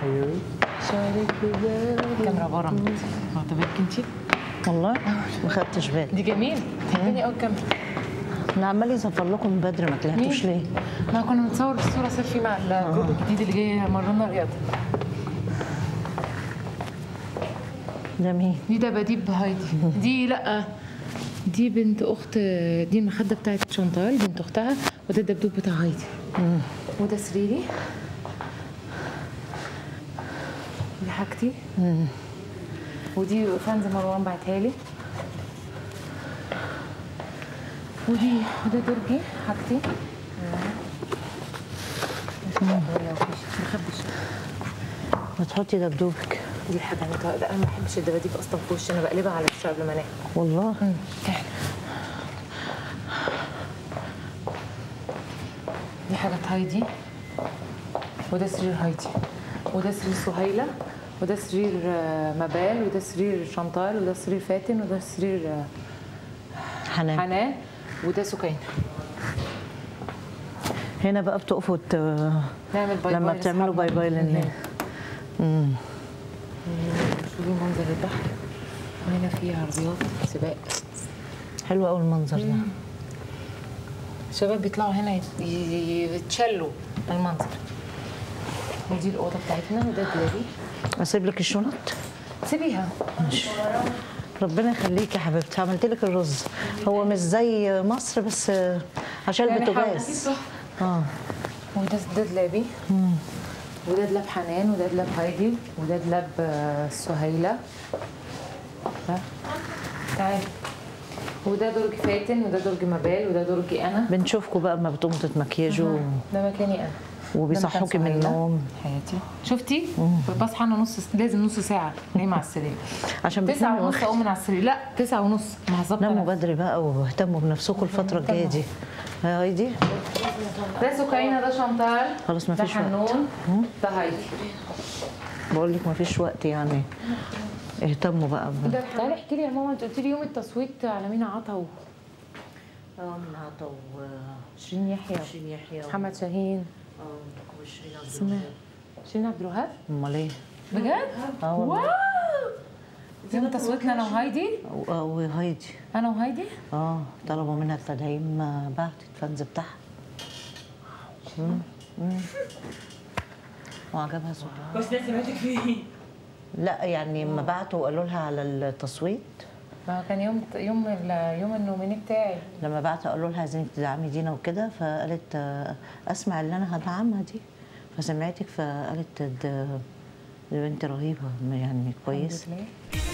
ايوه الكاميرا بره واخده بالك انت والله ما خدتش بالي دي جميل تحبيني قوي الكاميرا انا عمال يصفر لكم من بدري ما طلعتوش ليه ما كنا بنصور الصوره سيلفي مع الجروب الجديد اللي جاي مرنا رياضه ده مين دي دباديب هايدي دي لا دي بنت اخت دي المخده بتاعت شانتال بنت اختها وده الدبدوب بتاع هايدي وده سريري دي حاجتي ودي فانز مروان بعتها لي ودي وده درجي حاجتي مخبش ما تحطي دبدوبك دي حاجه انا ده انا ما بحبش الدباديب اصلا في وشي انا بقلبها على وشي قبل ما انام والله تعالى دي حاجة هايدي وده سرير هايدي وده سرير سهيلة وده سرير آه، مبال وده سرير شانتال وده سرير فاتن وده سرير آه، حنان حنان وده سكينة هنا بقى بتقفوا ت... نعمل باي لما باي بتعملوا باي باي للناس امم شوفي منظر البحر وهنا في عربيات سباق حلو قوي المنظر ده الشباب بيطلعوا هنا يت- ي- يتشلوا المنظر ودي الأوضة بتاعتنا وده الدولابي اسيب لك الشنط سيبيها ربنا يخليك يا حبيبتي عملت لك الرز هو مش زي مصر بس عشان يعني البوتاجاز اه وده ده دلابي وده دلاب حنان وده دلاب هايدي وده دلاب آه، سهيلة ها تعالي وده درج فاتن وده درج مبال وده درجي انا بنشوفكم بقى اما بتقوموا تتمكيجوا ده مكاني انا وبيصحوكي من النوم حياتي شفتي بصحى انا نص لازم نص ساعه نايمه على السرير عشان تسعة بتناموا ونص اقوم من على السرير لا تسعة ونص ما هظبط ناموا نفسي. بدري بقى واهتموا بنفسكم الفترة الجاية دي ها هايدي ده سكينة ده شانتال خلاص ما ده فيش وقت. حنون ده هايدي بقول لك ما فيش وقت يعني اهتموا بقى ب... تعالي احكي لي يا ماما انت قلت لي يوم التصويت على مين عطا و اه من عطا شيرين يحيى وشيرين يحيى محمد شاهين اه وشيرين عبد اسمها شيرين عبد الوهاب امال ايه؟ بجد؟ اه والله واو يوم تصويتنا انا وهايدي و- آه، وهايدي انا وهايدي اه طلبوا منها التدعيم آه، بعتت الفانز بتاعها مم، مم. وعجبها صوتها بس ده سمعتك فين؟ لا يعني لما بعتوا وقالوا لها على التصويت ما كان يوم يوم ال- يوم النوميني بتاعي لما بعتوا قالوا لها عايزينك تدعمي دينا وكده فقالت آه، اسمع اللي انا هدعمها دي فسمعتك فقالت ده دي بنت رهيبه يعني كويس الحمد لله